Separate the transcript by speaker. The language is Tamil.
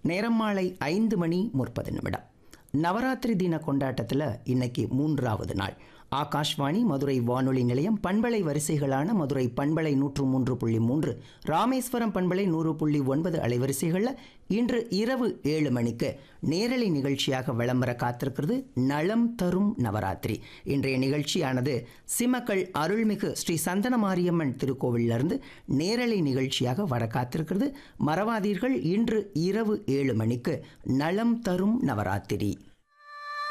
Speaker 1: நேரம் மாலை ஐந்து மணி முப்பது நிமிடம் நவராத்திரி தின கொண்டாட்டத்தில் இன்னைக்கு மூன்றாவது நாள் ஆகாஷ்வாணி மதுரை வானொலி நிலையம் பண்பலை வரிசைகளான மதுரை பண்பலை நூற்று மூன்று புள்ளி மூன்று ராமேஸ்வரம் பண்பலை நூறு புள்ளி ஒன்பது அலைவரிசைகளில் இன்று இரவு ஏழு மணிக்கு நேரலை நிகழ்ச்சியாக விளம்பர காத்திருக்கிறது நலம் தரும் நவராத்திரி இன்றைய நிகழ்ச்சியானது சிமக்கள் அருள்மிகு ஸ்ரீ சந்தன மாரியம்மன் திருக்கோவிலிருந்து நேரலை நிகழ்ச்சியாக வர காத்திருக்கிறது மறவாதீர்கள் இன்று இரவு ஏழு மணிக்கு நலம் தரும் நவராத்திரி